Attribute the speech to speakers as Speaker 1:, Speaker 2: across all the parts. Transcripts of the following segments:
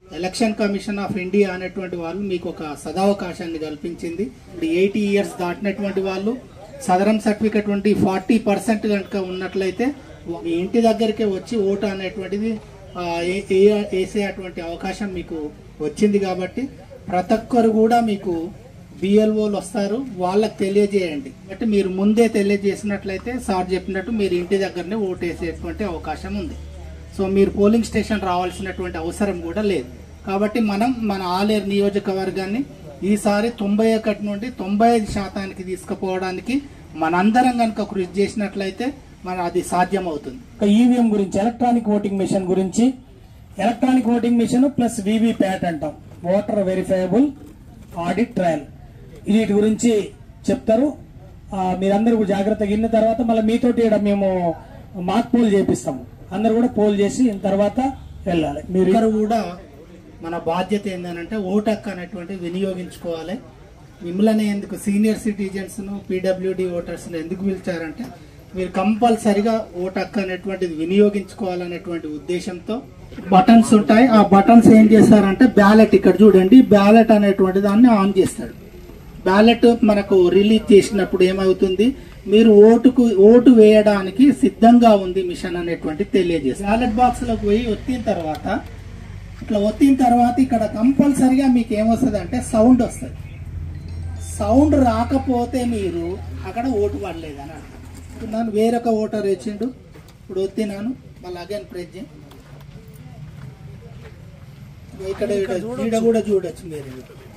Speaker 1: Election commission of India అనేటువంటి వాళ్ళు మీకు ఒక సదావకాశాన్ని కల్పించింది ఇప్పుడు ఎయిటీ ఇయర్స్ దాటినటువంటి వాళ్ళు సదరం సర్టిఫికెట్ వంటి ఫార్టీ పర్సెంట్ కనుక ఉన్నట్లయితే మీ ఇంటి దగ్గరికే వచ్చి ఓటు అనేటువంటిది ఆ, ఏ- ఏ- వేసేటువంటి అవకాశం మీకు వచ్చింది కాబట్టి ప్రతి ఒక్కరు కూడా మీకు బిఎల్ఓలు వస్తారు వాళ్ళకి తెలియజేయండి అంటే మీరు ముందే తెలియజేసినట్లయితే సార్ చెప్పినట్టు మీరు ఇంటి దగ్గరనే ఓటు వేసేటువంటి అవకాశం ఉంది సో మీరు పోలింగ్ స్టేషన్ రావాల్సినటువంటి అవసరం కూడా లేదు కాబట్టి మనం మన ఆలేరు నియోజకవర్గాన్ని ఈసారి తొంభై ఒకటి నుండి తొంభై ఐదు శాతానికి తీసుకుపోవడానికి మనందరం కనుక కృషి చేసినట్లయితే మన అది సాధ్యం అవుతుంది
Speaker 2: ఈవీఎం గురించి ఎలక్ట్రానిక్ ఓటింగ్ మిషన్ గురించి electronic voting machine plus VVPAT అంటాం ఓటర్ వెరిఫైయబుల్ ఆడిట్ ట్రయల్ వీటి గురించి చెప్తారు ఆ, మీరందరూ కూడా జాగ్రత్తగా విన్న తర్వాత మళ్ళీ మీతోటి ఈడ మేము మాక్ పోల్ చేపిస్తాము అందరు కూడా పోల్ చేసి తర్వాత వెళ్ళాలి మీరు
Speaker 1: ఒకరు కూడా మన బాధ్యత ఏంటంటే ఓటు హక్కు అనేటువంటి వినియోగించుకోవాలి మిమ్మల్ని ఎందుకు సీనియర్ సిటిజన్స్ను పీడబ్ల్యూడి ఓటర్స్ను ఎందుకు పిలిచారంటే మీరు కంపల్సరిగా ఓటు హక్కు అనేటువంటిది వినియోగించుకోవాలనేటువంటి ఉద్దేశంతో బటన్స్ ఉంటాయి ఆ బటన్స్ ఏం చేస్తారంటే బ్యాలెట్ ఇక్కడ చూడండి బ్యాలెట్ అనేటువంటి దాన్ని ఆన్ చేస్తాడు బ్యాలెట్ మనకు రిలీజ్ చేసినప్పుడు ఏమవుతుంది మీరు ఓటుకు ఓటు వేయడానికి సిద్ధంగా ఉంది మిషన్ అనేటువంటి తెలియజేస్తుంది బ్యాలెట్ బాక్స్ లోకి పోయి ఒత్తిన తర్వాత ఇట్లా ఒత్తిన తర్వాత ఇక్కడ కంపల్సరిగా మీకు ఏమొస్తుంది అంటే సౌండ్ వస్తుంది సౌండ్ రాకపోతే మీరు అక్కడ ఓటు పడలేదని అర్థం ఇప్పుడు నన్ను వేరొక ఓటర్ వచ్చిండు ఇప్పుడు ఒత్తినాను మళ్ళీ అగైన్ ప్రెస్ చేయి ఇక్కడ ఈడ- ఈడ కూడా చూడొచ్చు మీరు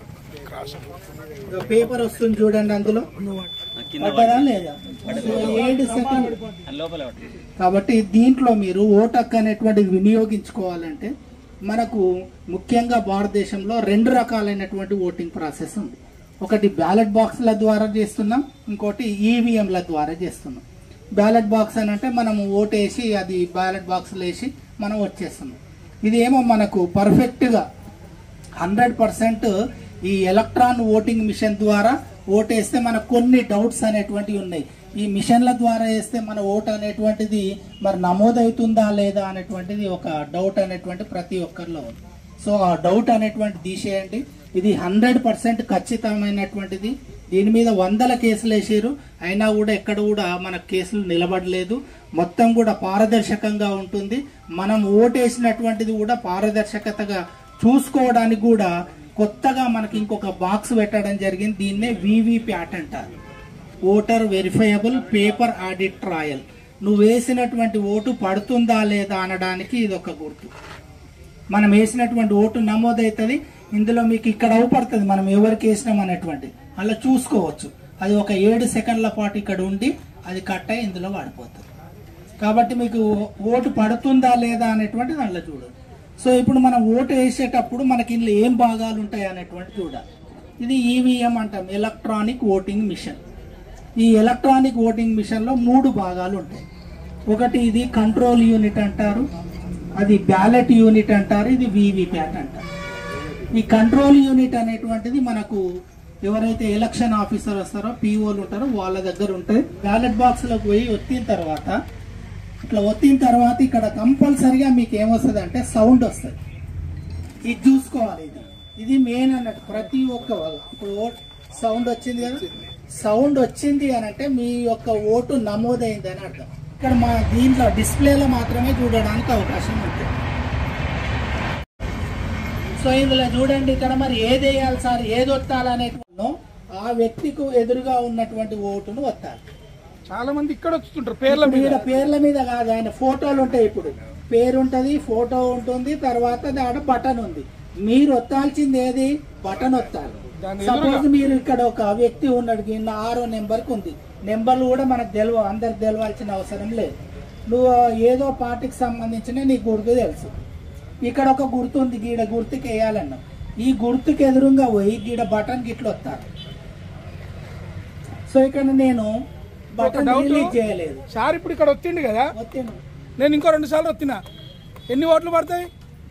Speaker 1: ఇక పేపర్ వస్తుంది చూడండి అందులో పడ్డదా లేదా సో ఏడు సెకండ్ కాబట్టి దీంట్లో మీరు ఓటు హక్కు అనేటువంటిది వినియోగించుకోవాలంటే మనకు ముఖ్యంగా భారతదేశంలో రెండు రకాలైనటువంటి ఓటింగ్ ప్రాసెస్ ఉంది ఒకటి బ్యాలెట్ బాక్స్ల ద్వారా చేస్తున్నాం ఇంకోటి ఈవీఎంల ద్వారా చేస్తున్నాం బ్యాలెట్ బాక్స్ అని అంటే మనం ఓటు వేసి అది బ్యాలెట్ బాక్స్లో వేసి మనం వచ్చేస్తున్నాం ఇది ఏమో మనకు పర్ఫెక్ట్గా హండ్రెడ్ పర్సెంట్ ఈ ఎలక్ట్రాన్ ఓటింగ్ మిషన్ ద్వారా ఓటేస్తే మనకు కొన్ని డౌట్స్ అనేటువంటివి ఉన్నాయి ఈ మిషన్ల ద్వారా వేస్తే మన ఓటు అనేటువంటిది మరి నమోదవుతుందా లేదా అనేటువంటిది ఒక డౌట్ అనేటువంటి ప్రతి ఒక్కరిలో ఉంది సో ఆ డౌట్ అనేటువంటి తీసేయండి ఇది హండ్రెడ్ పర్సెంట్ ఖచ్చితమైనటువంటిది దీని మీద వందల కేసులు వేసారు అయినా కూడా ఎక్కడ కూడా మన కేసులు నిలబడలేదు మొత్తం కూడా పారదర్శకంగా ఉంటుంది మనం ఓటేసినటువంటిది కూడా పారదర్శకతగా చూసుకోవడానికి కూడా కొత్తగా మనకి ఇంకొక బాక్స్ పెట్టడం జరిగింది దీన్నే వివి ప్యాట్ అంటారు voter verifiable paper audit trail నువ్వు వేసినటువంటి ఓటు పడుతుందా లేదా అనడానికి ఇది ఒక గుర్తు మనం వేసినటువంటి ఓటు నమోదవుతుంది ఇందులో మీకు ఇక్కడ అవపడుతుంది మనం ఎవరికి వేసినాం అనేటువంటి అలా చూసుకోవచ్చు అది ఒక ఏడు సెకండ్ల పాటు ఇక్కడ ఉండి అది కట్ అయి ఇందులో పడిపోతుంది కాబట్టి మీకు ఓటు పడుతుందా లేదా అనేటువంటి దాంట్లో చూడదు సో ఇప్పుడు మనం ఓటు వేసేటప్పుడు మనకి ఇందులో ఏం భాగాలు ఉంటాయి అనేటువంటి చూడాలి ఇది ఈవీఎం అంటాం ఎలక్ట్రానిక్ ఓటింగ్ మిషన్ ఈ ఎలక్ట్రానిక్ ఓటింగ్ మిషన్లో మూడు భాగాలు ఉంటాయి ఒకటి ఇది కంట్రోల్ యూనిట్ అంటారు అది బ్యాలెట్ యూనిట్ అంటారు ఇది వీవీప్యాట్ అంటారు ఈ కంట్రోల్ యూనిట్ అనేటువంటిది మనకు ఎవరైతే ఎలక్షన్ ఆఫీసర్ వస్తారో పీఓలు ఉంటారో వాళ్ళ దగ్గర ఉంటాయి బ్యాలెట్ బాక్స్లోకి పోయి ఒత్తిన తర్వాత ఇట్లా ఒత్తిన తర్వాత ఇక్కడ కంపల్సరిగా మీకు ఏమొస్తుంది అంటే సౌండ్ వస్తుంది ఇది చూసుకోవాలి ఇది ఇది మెయిన్ అన్నట్టు ప్రతి ఒక్క వాళ్ళ ఇప్పుడు ఓట్ సౌండ్ వచ్చింది కదా సౌండ్ వచ్చింది అని అంటే మీ యొక్క ఓటు నమోదైంది అని అర్థం ఇక్కడ మా దీంట్లో డిస్ప్లేలో మాత్రమే చూడడానికి అవకాశం ఉంటుంది సో ఇందులో చూడండి ఇక్కడ మరి ఏది వేయాలి సార్ ఏది ఒత్తాలనే ఆ వ్యక్తికి ఎదురుగా ఉన్నటువంటి ఓటును ఒత్తాలి
Speaker 3: చాలా మంది ఇక్కడ వస్తుంటారు పేర్ల
Speaker 1: ఇప్పుడు
Speaker 3: మీద
Speaker 1: ఈడ పేర్ల మీద కాదు ఆయన ఫోటోలు ఉంటాయి ఇప్పుడు పేరు ఉంటది ఫోటో ఉంటుంది తర్వాత దాడ బటన్ ఉంది మీరు ఒత్తాల్సింది ఏది బటన్ ఒత్తాలి
Speaker 3: దాని
Speaker 1: సపోజ్ మీరు ఇక్కడ ఒక వ్యక్తి ఉన్నాడు కింద ఆరో నెంబర్కి ఉంది నెంబర్లు కూడా మనకు తెలియ అందరికి తెలవాల్సిన అవసరం లేదు నువ్వు ఏదో పార్టీకి సంబంధించిన నీ గుర్తు తెలుసు ఇక్కడ ఒక గుర్తు ఉంది గీడ గుర్తుకి వేయాలన్నావు ఈ గుర్తుకి ఎదురుగా పోయి గీడ బటన్ గిట్ల వస్తారు సో ఇక్కడ నేను బటన్
Speaker 3: doubt.
Speaker 1: రిలీజ్ చేయలేదు
Speaker 3: సార్ ఇప్పుడు ఇక్కడ వచ్చిండు కదా
Speaker 1: ఒత్తిను
Speaker 3: నేను ఇంకో రెండు సార్లు వచ్చిన ఎన్ని ఓట్లు పడతాయి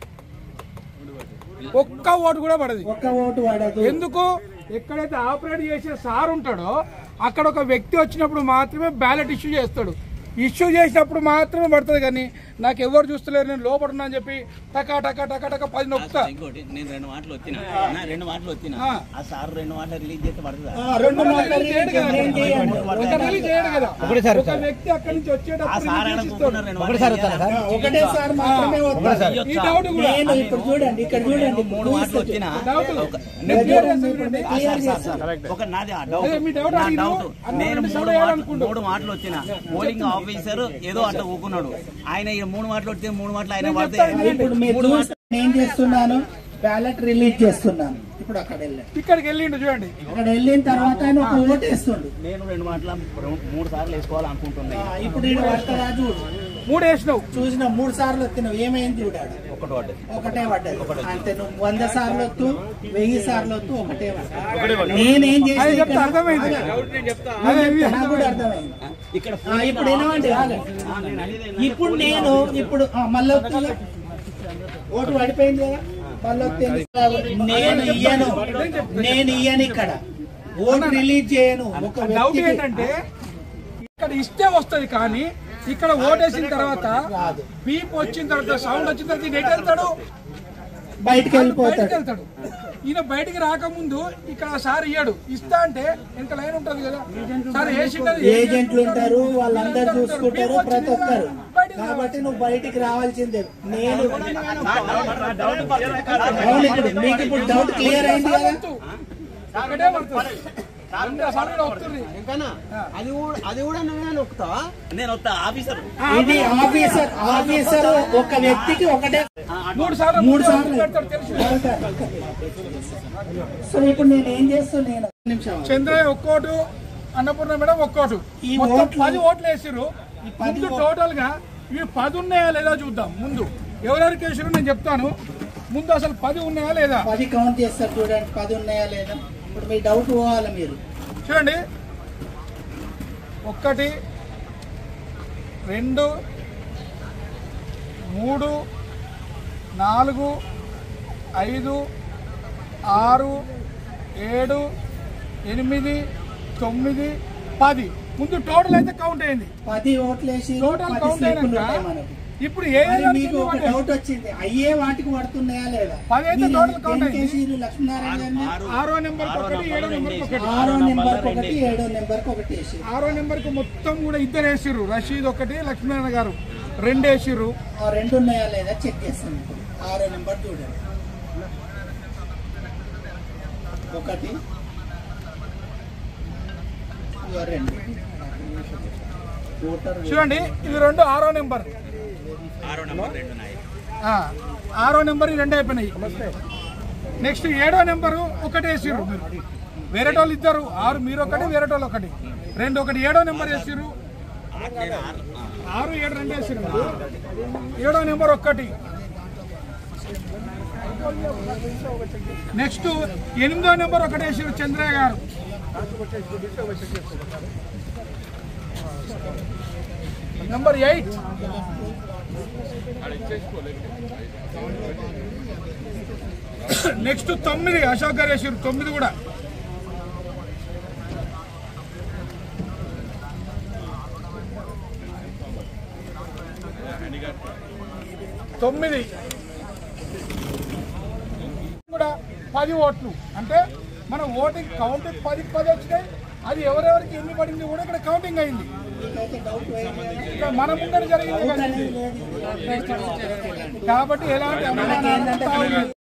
Speaker 3: ఒక్క ఓటు కూడా పడదు
Speaker 1: ఒక్క ఓటు పడదు
Speaker 3: ఎందుకు ఎక్కడైతే ఆపరేట్ చేసే సార్ ఉంటాడో అక్కడ ఒక వ్యక్తి వచ్చినప్పుడు మాత్రమే బ్యాలెట్ ఇష్యూ చేస్తాడు ఇష్యూ చేసినప్పుడు మాత్రమే పడుతుంది కానీ నాకు ఎవరు చూస్తలేరు నేను లోపల ఉన్నా అని చెప్పి టకా టకా టకా టకా పది నొక్కుతా
Speaker 4: ఇంకోటి నేను రెండు మాటలు వచ్చిన నా రెండు మాటలు వచ్చిన
Speaker 3: ఆ.
Speaker 4: ఆ సార్ రెండు మాటలు రిలీజ్ చేస్తే పడుతుందా
Speaker 1: ఆ, రెండు మాటలు
Speaker 3: రిలీజ్ చేయడు కదా.
Speaker 1: నేను చేయండి.
Speaker 3: ఒక రిలీజ్ చేయడు కదా ఒక వ్యక్తి అక్కడి నుంచి
Speaker 4: ఆ
Speaker 3: వచ్చేటప్పుడు
Speaker 4: సార్
Speaker 3: రిలీజ్
Speaker 4: ఆయన
Speaker 3: ఇస్తాడు.
Speaker 4: కూర్చున్నారు రెండు మాటలు
Speaker 1: ఆ, ఒకటేసారి మాత్రమే వస్తారు
Speaker 3: ఈ డౌట్ కూడా
Speaker 1: నేను ఇప్పుడు చూడండి ఇక్కడ చూడండి
Speaker 4: మూడు మాటలు వచ్చిన
Speaker 3: డౌట్
Speaker 4: ఒక-
Speaker 3: నేను క్లియర్ చేస్తాను చూడండి.
Speaker 4: ఆ సార్, సార్, సార్. ఒక నాది ఆ డౌట్
Speaker 3: అదే మీ డౌట్
Speaker 4: నా
Speaker 3: అడిగిన
Speaker 4: డౌట్
Speaker 3: అన్న
Speaker 4: నేను
Speaker 3: రెండు
Speaker 4: మూడు
Speaker 3: సార్లు
Speaker 4: మాటలు
Speaker 3: వేయాలనుకుంటూ.
Speaker 4: మూడు మాటలు వచ్చిన పోలింగ్ ఆఫీసర్ ఏదో అట్లా ఊకున్నాడు ఆయన ఈ మూడు మాటలు వస్తే మూడు మాటలు ఆయన
Speaker 3: నేను
Speaker 4: పడితే
Speaker 3: చెప్తాను.
Speaker 1: ఇప్పుడు మీరు చూస్తే నేను చేస్తున్నాను బ్యాలెట్ రిలీజ్ చేస్తున్నాను ఇప్పుడు అక్కడ వెళ్ళండి
Speaker 3: ఇక్కడికి వెళ్ళిండు చూడండి
Speaker 1: అక్కడ వెళ్ళిన తర్వాత ఆయన ఒక ఓటు వేస్తుండు
Speaker 4: నేను రెండు మాటలు మూడు సార్లు వేసుకోవాలనుకుంటున్నా
Speaker 1: ఆ, ఇప్పుడు ఈడు పడతాడా చూడు
Speaker 3: మూడు వేసినావు
Speaker 1: చూసిన మూడు సార్లు వచ్చినావు ఏమైంది చూడాడు
Speaker 4: ఒకటి పడ్డది
Speaker 1: ఒకటే పడ్డది అంతే నువ్వు వంద సార్లు వస్తూ వెయ్యి సార్లు వస్తూ ఒకటే పడ్డది నేనేం చేసి
Speaker 3: అది చెప్తే అర్థమైంది అదే ఇది.
Speaker 1: నాకు కూడా అర్థమైంది
Speaker 4: ఇక్కడ
Speaker 1: ఆ, ఇప్పుడు వినవండి ఆగండి. ఇప్పుడు నేను ఇప్పుడు ఆ, మళ్ళీ వస్తుందా? ఓటు పడిపోయింది కదా మళ్ళీ వస్తుంది. నేను ఇయ్యను నేను ఇయ్యను ఇక్కడ ఓటు రిలీజ్ చేయను ఒక
Speaker 3: డౌట్
Speaker 1: వ్యక్తికి
Speaker 3: ఏంటంటే ఇక్కడ ఇస్తే వస్తది కానీ ఇక్కడ ఓటేసిన తర్వాత
Speaker 1: రాదు.
Speaker 3: బీప్ వచ్చిన తర్వాత సౌండ్ వచ్చిన తర్వాత ఈయన ఎటు వెళ్తాడు
Speaker 1: బయటికి
Speaker 3: బయటకు
Speaker 1: వెళ్ళిపోతాడు
Speaker 3: వెళ్తాడు ఈయన బయటికి రాకముందు ఇక్కడ సార్ ఇయ్యాడు ఇస్తా అంటే ఎంత లైన్ ఉంటది కదా సార్ వేసిండదు
Speaker 1: ఏజెంట్లు ఉంటారు వాళ్ళందరూ చూసుకుంటారు
Speaker 3: బీప్
Speaker 1: ప్రతి
Speaker 3: వచ్చింది
Speaker 1: ఒక్కరు
Speaker 3: కదా, బయటికి
Speaker 1: కాబట్టి నువ్వు బయటికి రావాల్సిందే నేను అవును ఇప్పుడు మీకు ఇప్పుడు డౌట్ క్లియర్ అయింది కదా
Speaker 3: వద్దు. ఒకటే పడుతుంది రెండు సార్లు కూడా వస్తుంది
Speaker 5: అది కూడా అది కూడా నువ్వే నొక్కుతావా
Speaker 4: నేను వస్తా ఆఫీసర్
Speaker 1: ఇది ఆఫీసర్ ఆఫీసర్ ఒక వ్యక్తికి ఒకటే
Speaker 3: మూడు సార్లు
Speaker 1: మూడు సార్లు
Speaker 3: పెడతాడు తెలుసు
Speaker 1: సో ఇప్పుడు నేను ఏం చేస్తున్నాను నిమిషం
Speaker 3: చంద్రయ్య ఒక్కోటు అన్నపూర్ణ మేడం ఒక్కోటు
Speaker 1: ఈ
Speaker 3: మొత్తం
Speaker 1: ఓట్లు-
Speaker 3: పది ఓట్లు వేసిర్రు ముందు టోటల్ గా ఇవి పది ఉన్నాయా లేదా చూద్దాం ముందు ఎవరెవరికి వేసిర్రు నేను చెప్తాను ముందు అసలు పది ఉన్నాయా లేదా
Speaker 1: పది కౌంట్ చేస్తారు చూడండి పది ఉన్నాయా లేదా ఇప్పుడు మీ డౌట్ పోవాలి మీరు
Speaker 3: చూడండి ఒక్కటి రెండు మూడు నాలుగు ఐదు ఆరు ఏడు ఎనిమిది తొమ్మిది పది ముందు టోటల్ అయితే కౌంట్ అయింది
Speaker 1: పది ఓట్లు వేసి
Speaker 3: టోటల్
Speaker 1: పది
Speaker 3: కౌంట్
Speaker 1: స్లిప్పులు
Speaker 3: అయినాక
Speaker 1: ఉంటాయి మనకు
Speaker 3: ఇప్పుడు ఏ
Speaker 1: మరి
Speaker 3: ఏరియాకి
Speaker 1: మీకు ఒక
Speaker 3: ఎన్ని
Speaker 1: డౌట్ వచ్చింది అయ్యే వాటికి పడుతున్నాయా లేదా
Speaker 3: పది అయితే
Speaker 1: మీరు
Speaker 3: total count
Speaker 1: దేనికి
Speaker 3: అయింది.
Speaker 1: వేసిర్రు లక్ష్మీనారాయణ గారిని?
Speaker 3: ఆరో నెంబర్ ఒకటి ఏడో నెంబర్ ఒకటి
Speaker 1: ఆరో నెంబర్ ఒకటి ఏడో నెంబర్ ఒకటి వేసి
Speaker 3: ఆరో నెంబర్ కి మొత్తం కూడా ఇద్దరు వేసిర్రు రషీద్ ఒకటి లక్ష్మీనారాయణ గారు రెండు వేసిర్రు
Speaker 1: ఆ రెండు ఉన్నాయా లేదా చెక్ చేస్తాను ఇప్పుడు ఆరో నెంబర్ చూడండి ఒకటి ఇగో రెండు ఓటర్
Speaker 3: చూడండి ఇది రెండు ఆరో నెంబర్
Speaker 4: ఆరో నెంబర్ రెండు నాయి
Speaker 3: ఆ, ఆరో నెంబర్ ఈ రెండు అయిపోయినాయి నెక్స్ట్ ఏడో నెంబరు ఒకటి వేసిర్రు మీరు వేరే వాళ్ళు ఇద్దరు ఆరు మీరు ఒకటి వేరే వాళ్ళు ఒకటి రెండు ఒకటి ఏడో నెంబర్ వేసిర్రు ఆరు ఏడు రెండు వేసిర్రు మీరు. ఏడో నెంబర్ ఒక్కటి నెక్స్ట్ ఎనిమిదో నెంబర్ ఒకటి వేసిర్రు చంద్రయ్య గారు నెంబర్ ఎయిట్ నెక్స్ట్ తొమ్మిది అశోక్ గారు వేసారు తొమ్మిది కూడా తొమ్మిది కూడా పది ఓట్లు అంటే మన ఓటింగ్ కౌంటింగ్ పది పది వచ్చినాయి అది ఎవరెవరికి ఎన్ని పడింది కూడా ఇక్కడ కౌంటింగ్ అయింది
Speaker 1: మీకైతే డౌట్ పోయింది
Speaker 3: ఇక్కడ మన ముందర జరిగింది కదా ఇది.
Speaker 1: లేదు
Speaker 3: కాబట్టి ఎలాంటి అనుమానాలు తావు లేదు.